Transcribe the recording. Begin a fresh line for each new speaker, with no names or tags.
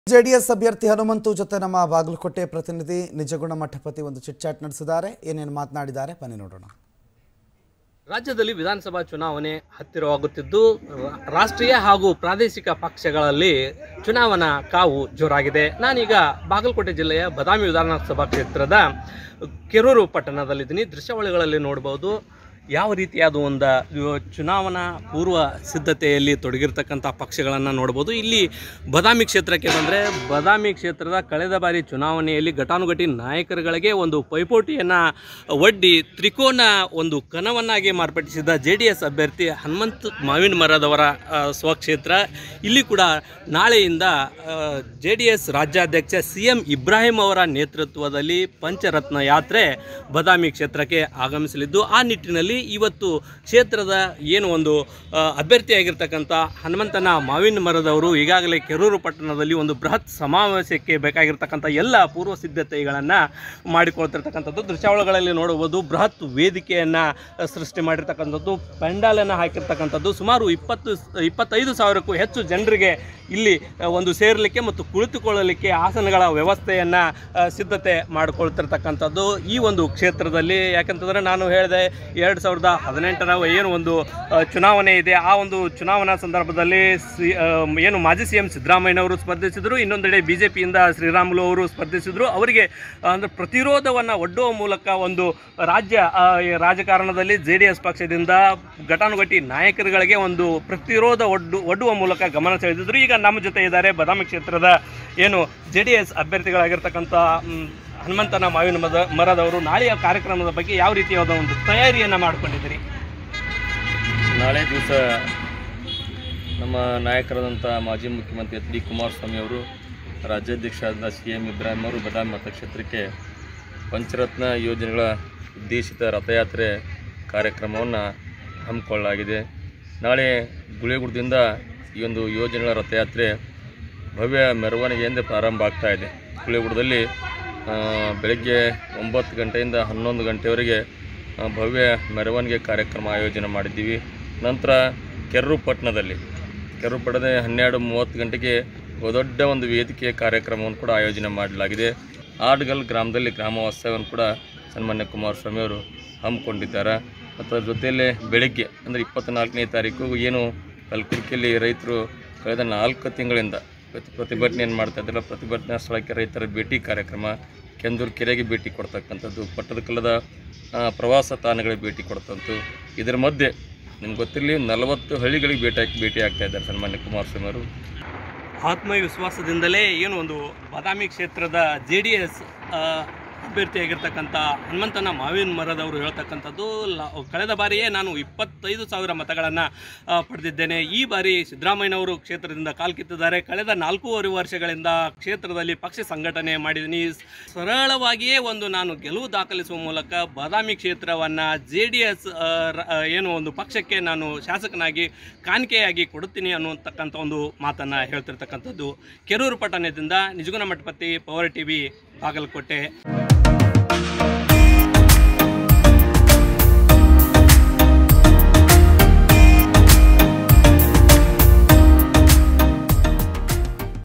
JDS ಅಭ್ಯರ್ಥಿ ಹನುಮಂತು ಜೊತೆ ನಮ್ಮ ಬಾಗಲಕೋಟೆ ಪ್ರತಿನಿಧಿ ನಿಜಗುಣ ಮಠಪತಿ ಒಂದು ಚಿಟ್ಚಾಟ್ ನಡೆಸಿದ್ದಾರೆ ಏನೇನು ಮಾತನಾಡಿದ್ದಾರೆ ಬನ್ನಿ ನೋಡೋಣ
ರಾಜ್ಯದಲ್ಲಿ ವಿಧಾನಸಭಾ ಚುನಾವಣೆ ಹತ್ತಿರವಾಗುತ್ತಿದ್ದು ರಾ- ರಾಷ್ಟ್ರೀಯ ಹಾಗೂ ಪ್ರಾದೇಶಿಕ ಪಕ್ಷಗಳಲ್ಲಿ ಚುನಾವಣಾ ಕಾವು ಜೋರಾಗಿದೆ ನಾನೀಗ ಬಾಗಲಕೋಟೆ ಜಿಲ್ಲೆಯ ಬದಾಮಿ ವಿಧಾನಸಭಾ ಕ್ಷೇತ್ರದ ಕೆರೂರು ಪಟ್ಟಣದಲ್ಲಿದ್ದೀನಿ ದೃಶ್ಯಾವಳಿಗಳಲ್ಲಿ ನೋಡ್ಬೋದು ಯಾವ ರೀತಿಯಾದ ಒಂದು ಇವ- ಚುನಾವಣಾ ಪೂರ್ವ ಸಿದ್ಧತೆಯಲ್ಲಿ ತೊಡಗಿರ್ತಕ್ಕಂಥ ಪಕ್ಷಗಳನ್ನು ನೋಡ್ಬೋದು ಇಲ್ಲಿ ಬದಾಮಿ ಕ್ಷೇತ್ರಕ್ಕೆ ಬಂದರೆ ಬದಾಮಿ ಕ್ಷೇತ್ರದ ಕಳೆದ ಬಾರಿ ಚುನಾವಣೆಯಲ್ಲಿ ಘಟಾನುಘಟಿ ನಾಯಕರುಗಳಿಗೆ ಒಂದು ಪೈಪೋಟಿಯನ್ನು ಒಡ್ಡಿ ತ್ರಿಕೋನ ಒಂದು ಕನವನ್ನಾಗಿ ಮಾರ್ಪಡಿಸಿದ ಜೆ ಡಿ ಎಸ್ ಅಭ್ಯರ್ಥಿ ಹನುಮಂತ್ ಮಾವಿನ ಮರದವರ ಆ, ಸ್ವಕ್ಷೇತ್ರ ಇಲ್ಲಿ ಕೂಡ ನಾಳೆಯಿಂದ ಜೆ ಡಿ ಎಸ್ ರಾಜ್ಯಾಧ್ಯಕ್ಷ ಸಿ ಎಂ ಇಬ್ರಾಹಿಂ ಅವರ ನೇತೃತ್ವದಲ್ಲಿ ಪಂಚರತ್ನ ಯಾತ್ರೆ ಬದಾಮಿ ಕ್ಷೇತ್ರಕ್ಕೆ ಆಗಮಿಸಲಿದ್ದು ಆ ನಿಟ್ಟಿನಲ್ಲಿ ಇವತ್ತು ಕ್ಷೇತ್ರದ ಏನು ಒಂದು ಆ, ಅಭ್ಯರ್ಥಿಯಾಗಿರ್ತಕ್ಕಂಥ ಹನುಮಂತನ ಮಾವಿನ ಮರದವರು ಈಗಾಗಲೇ ಕೆರೂರು ಪಟ್ಟಣದಲ್ಲಿ ಒಂದು ಬೃಹತ್ ಸಮಾವೇಶಕ್ಕೆ ಬೇಕಾಗಿರ್ತಕ್ಕಂಥ ಎಲ್ಲ ಪೂರ್ವ ಸಿದ್ಧತೆಗಳನ್ನು ಮಾಡಿಕೊಳ್ತಿರ್ತಕ್ಕಂಥದ್ದು ದೃಶ್ಯಾವಳಿಗಳಲ್ಲಿ ನೋಡಬಹುದು ಬೃಹತ್ ವೇದಿಕೆಯನ್ನು ಸೃಷ್ಟಿ ಮಾಡಿರ್ತಕ್ಕಂಥದ್ದು ಪೆಂಡಾಲನ್ನು ಹಾಕಿರ್ತಕ್ಕಂಥದ್ದು ಸುಮಾರು ಇಪ್ಪತ್ತು ಇಪ್ಪತ್ತೈದು ಸಾವಿರಕ್ಕೂ ಹೆಚ್ಚು ಜನರಿಗೆ ಇಲ್ಲಿ ಆ, ಒಂದು ಸೇರಲಿಕ್ಕೆ ಮತ್ತು ಕುಳಿತುಕೊಳ್ಳಲಿಕ್ಕೆ ಆಸನಗಳ ವ್ಯವಸ್ಥೆಯನ್ನು ಸಿದ್ಧತೆ ಮಾಡಿಕೊಳ್ತಿರ್ತಕ್ಕಂಥದ್ದು ಈ ಒಂದು ಕ್ಷೇತ್ರದಲ್ಲಿ ಯಾಕಂತಂದರೆ ನಾನು ಹೇಳಿದೆ ಎರಡು ಸಾವಿರದ ಹದಿನೆಂಟರ ಏನು ಒಂದು ಆ, ಚುನಾವಣೆ ಇದೆ ಆ ಒಂದು ಚುನಾವಣಾ ಸಂದರ್ಭದಲ್ಲಿ ಸಿ ಆ, ಏನು ಮಾಜಿ ಸಿ ಎಂ ಸಿದ್ದರಾಮಯ್ಯನವರು ಸ್ಪರ್ಧಿಸಿದರು ಇನ್ನೊಂದೆಡೆ ಬಿ ಜೆ ಪಿಯಿಂದ ಶ್ರೀರಾಮುಲು ಅವರು ಸ್ಪರ್ಧಿಸಿದರು ಅವರಿಗೆ ಅಂದರೆ ಪ್ರತಿರೋಧವನ್ನು ಒಡ್ಡುವ ಮೂಲಕ ಒಂದು ರಾಜ್ಯ ಆ, ಈ ರಾಜಕಾರಣದಲ್ಲಿ ಜೆ ಡಿ ಎಸ್ ಪಕ್ಷದಿಂದ ಘಟಾನುಘಟಿ ನಾಯಕರುಗಳಿಗೆ ಒಂದು ಪ್ರತಿರೋಧ ಒಡ್ಡು ಒಡ್ಡುವ ಮೂಲಕ ಗಮನ ಸೆಳೆದಿದ್ರು ಈಗ ನಮ್ಮ ಜೊತೆ ಇದ್ದಾರೆ ಬದಾಮಿ ಕ್ಷೇತ್ರದ ಏನು ಜೆ ಡಿ ಎಸ್ ಅಭ್ಯರ್ಥಿಗಳಾಗಿರ್ತಕ್ಕಂಥ ಮ್, ಹನುಮಂತನ ಮಾವಿನ ಮದ ಮರದವರು ನಾಳೆಯ ಕಾರ್ಯಕ್ರಮದ ಬಗ್ಗೆ ಯಾವ ರೀತಿಯಾದ ಒಂದು ತಯಾರಿಯನ್ನು ಮಾಡ್ಕೊಂಡಿದ್ದೀರಿ
ನಾಳೆ ದಿವಸ ನಮ್ಮ ನಾಯಕರಾದಂಥ ಮಾಜಿ ಮುಖ್ಯಮಂತ್ರಿ ಎಚ್ ಡಿ ಕುಮಾರಸ್ವಾಮಿ ಅವರು ರಾಜ್ಯಾಧ್ಯಕ್ಷರಾದ ಸಿ ಎಂ ಇಬ್ರಾಹಿಂ ಅವರು ಬದಾಮಿ ಮತಕ್ಷೇತ್ರಕ್ಕೆ ಪಂಚರತ್ನ ಯೋಜನೆಗಳ ಉದ್ದೇಶಿತ ರಥಯಾತ್ರೆ ಕಾರ್ಯಕ್ರಮವನ್ನು ಹಮ್ಮಿಕೊಳ್ಳಲಾಗಿದೆ ನಾಳೆ ಗುಳೇಗುಡದಿಂದ ಈ ಒಂದು ಯೋಜನೆಗಳ ರಥಯಾತ್ರೆ ಭವ್ಯ ಮೆರವಣಿಗೆಯಿಂದ ಪ್ರಾರಂಭ ಆಗ್ತಾ ಇದೆ ಗುಳೇಗುಡದಲ್ಲಿ ಆ, ಬೆಳಗ್ಗೆ ಒಂಬತ್ತು ಗಂಟೆಯಿಂದ ಹನ್ನೊಂದು ಗಂಟೆವರೆಗೆ ಆ, ಭವ್ಯ ಮೆರವಣಿಗೆ ಕಾರ್ಯಕ್ರಮ ಆಯೋಜನೆ ಮಾಡಿದ್ದೀವಿ ನಂತರ ಕೆರೂರು ಪಟ್ಟಣದಲ್ಲಿ ಕೆರೂರು ಪಟ್ಟಣದ ಹನ್ನೆರಡು ಮೂವತ್ತು ಗಂಟೆಗೆ ದೊಡ್ಡ ಒಂದು ವೇದಿಕೆ ಕಾರ್ಯಕ್ರಮವನ್ನು ಕೂಡ ಆಯೋಜನೆ ಮಾಡಲಾಗಿದೆ ಆಡ್ಗಲ್ ಗ್ರಾಮದಲ್ಲಿ ಗ್ರಾಮ ವಾಸ್ತವ್ಯವನ್ನು ಕೂಡ ಸನ್ಮಾನ್ಯ ಕುಮಾರಸ್ವಾಮಿ ಅವರು ಹಮ್ಮಿಕೊಂಡಿದ್ದಾರೆ ಮತ್ತು ಅದ್ರ ಜೊತೆಯಲ್ಲೇ ಬೆಳಗ್ಗೆ ಅಂದರೆ ಇಪ್ಪತ್ತ್ನಾಲ್ಕನೇ ತಾರೀಕು ಏನು ಕಲಬುರಗಿಯಲ್ಲಿ ರೈತರು ಕಳೆದ ನಾಲ್ಕು ತಿಂಗಳಿಂದ ಪ್ರತಿ ಪ್ರತಿಭಟನೆಯನ್ನು ಮಾಡ್ತಾ ಇದ್ದಾರೆ ಪ್ರತಿಭಟನಾ ಸ್ಥಳಕ್ಕೆ ರೈತರ ಭೇಟಿ ಕಾರ್ಯಕ್ರಮ ಕೆಂದೂರು ಕೆರೆಗೆ ಭೇಟಿ ಕೊಡ್ತಕ್ಕಂಥದ್ದು ಪಟ್ಟದಕಲ್ಲದ ಆ, ಪ್ರವಾಸ ತಾಣಗಳಿಗೆ ಭೇಟಿ ಕೊಡ್ತಂಥದ್ದು ಇದರ ಮಧ್ಯೆ ನಿಮ್ಗೆ ಗೊತ್ತಿರಲಿ ನಲವತ್ತು ಹಳ್ಳಿಗಳಿಗೆ ಭೇಟಿ ಭೇಟಿ ಆಗ್ತಾ ಇದ್ದಾರೆ ಸನ್ಮಾನ್ಯ ಕುಮಾರಸ್ವಾಮಿ ಅವರು
ಆತ್ಮವಿಶ್ವಾಸದಿಂದಲೇ ಏನು ಒಂದು ಬಾದಾಮಿ ಕ್ಷೇತ್ರದ ಜೆ ಡಿ ಎಸ್ ಅಭ್ಯರ್ಥಿಯಾಗಿರ್ತಕ್ಕಂಥ ಹನುಮಂತನ ಮಾವಿನ ಮರದವರು ಹೇಳ್ತಕ್ಕಂಥದ್ದು ಲ ಕಳೆದ ಬಾರಿಯೇ ನಾನು ಇಪ್ಪತ್ತೈದು ಸಾವಿರ ಮತಗಳನ್ನು ಪಡೆದಿದ್ದೇನೆ ಈ ಬಾರಿ ಸಿದ್ದರಾಮಯ್ಯನವರು ಕ್ಷೇತ್ರದಿಂದ ಕಾಲ್ಕಿತ್ತಿದ್ದಾರೆ ಕಳೆದ ನಾಲ್ಕೂವರೆ ವರ್ಷಗಳಿಂದ ಕ್ಷೇತ್ರದಲ್ಲಿ ಪಕ್ಷ ಸಂಘಟನೆ ಮಾಡಿದ್ದೀನಿ ಸರಳವಾಗಿಯೇ ಒಂದು ನಾನು ಗೆಲುವು ದಾಖಲಿಸುವ ಮೂಲಕ ಬಾದಾಮಿ ಕ್ಷೇತ್ರವನ್ನು ಜೆ ಡಿ ಎಸ್ ಏನು ಒಂದು ಪಕ್ಷಕ್ಕೆ ನಾನು ಶಾಸಕನಾಗಿ ಕಾಣಿಕೆಯಾಗಿ ಕೊಡುತ್ತೀನಿ ಅನ್ನುವಂತಕ್ಕಂಥ ಒಂದು ಮಾತನ್ನು ಹೇಳ್ತಿರ್ತಕ್ಕಂಥದ್ದು ಕೆರೂರು ಪಟ್ಟಣದಿಂದ ನಿಜಗುಣ ಮಠಪತಿ ಪವರ್ ಟಿವಿ ಬಾಗಲಕೋಟೆ